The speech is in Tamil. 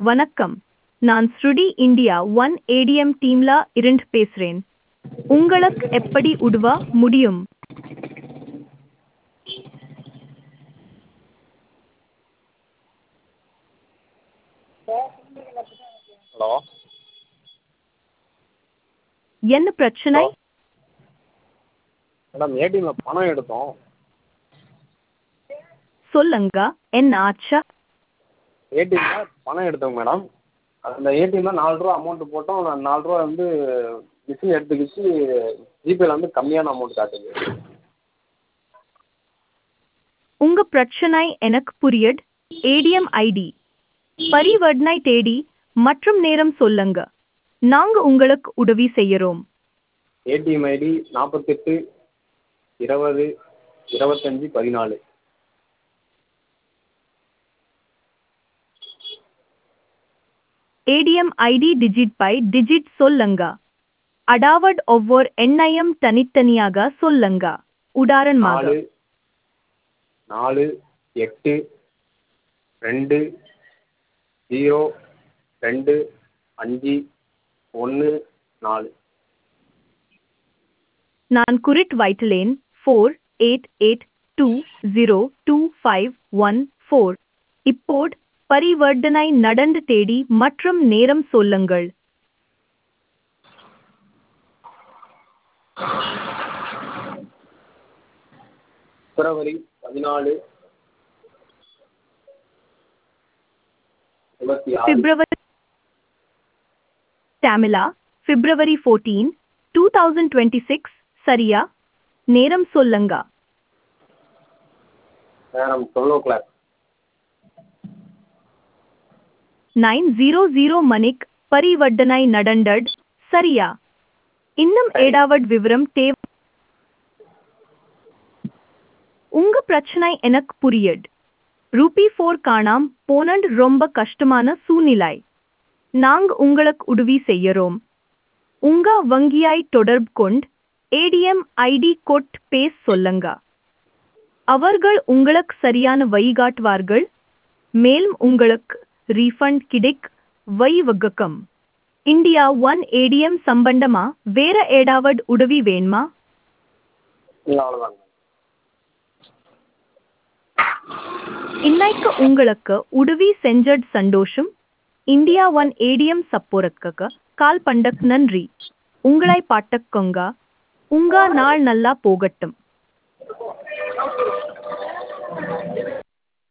வணக்கம் நான் ஸ்ருடி இந்தியா ஒன் ஏடிஎம் டீம்ல இருந்து பேசுறேன் உங்களுக்கு எப்படி உதவ முடியும் ஹலோ என்ன பிரச்சனை மேடம் ஏடிஎம்மில் பணம் எடுத்தோம் சொல்லுங்க என்ன ஆச்சா ஏடிஎம்மில் பணம் எடுத்தோம் மேடம் அந்த ஏடிஎம்மில் நாலு ரூபா அமௌண்ட்டு போட்டோம் நான் நாலு ரூபா வந்து மிஷின் எடுத்துக்கிச்சு ஜிபேயில் வந்து கம்மியான அமௌண்ட் காட்டுது உங்க பிரச்சனை எனக்கு புரியுது ஏடிஎம் ஐடி பரிவர்த்தனை தேதி மற்றும் நேரம் சொல்லுங்க நாங்க உங்களுக்கு உதவி செய்யறோம் ஏடிஎம் ஐடி நாற்பத்தெட்டு இருபது இருபத்தஞ்சி பதினாலு ATM ID digit by digit சொல்லுங்க அடாவட் ஒவ்வொரு எண்ணையும் தனித்தனியாக சொல்லுங்க உதாரணமாக நாலு நாலு எட்டு ரெண்டு ஜீரோ ரெண்டு அஞ்சு ஒன்று நாலு நான் குறிட் வைட்டலேன் four eight eight two zero two five one four இப்போது பரிவர்த்தனை நடந்து தேதி மற்றும் நேரம் சொல்லுங்கள் பிப்ரவரி பதினாலு இருபத்தி ஆறு பிப்ரவரி தமிழா February fourteen two thousand twenty six சரியா நேரம் சொல்லுங்க நேரம் twelve o'clock nine zero zero மணிக் பரிவர்த்தனை நடந்தது சரியா இன்னும் ஏடாவட் விவரம் தேவை உங்க பிரச்சனை எனக்கு புரியுது ரூபி ஃபோர் காணாம் போனண்ட் ரொம்ப கஷ்டமான சூழ்நிலை நாங்க உங்களுக்கு உதவி செய்யறோம் உங்க வங்கியாய் தொடர்பு கொண்டு ஏடிஎம் ஐடி கோட் பேஸ் சொல்லுங்க அவர்கள் உங்களுக்கு சரியான வழிகாட்டுவார்கள் மேலும் உங்களுக்கு ரீஃபண்ட் கிடைக் வழிவகுக்கும் இந்தியா ஒன் ஏடிஎம் சம்பந்தமா வேற ஏடாவட் உதவி வேணுமா இல்லை அவ்வளோதாங்க இன்னைக்கு உங்களுக்கு உதவி செஞ்சது சந்தோஷம் இந்தியா ஒன் ஏடிஎம் சப்போரத்துக்கு கால் பண்டக் நன்றி உங்களை பாட்டக்கோங்க உங்க நாள் நல்லா போகட்டும்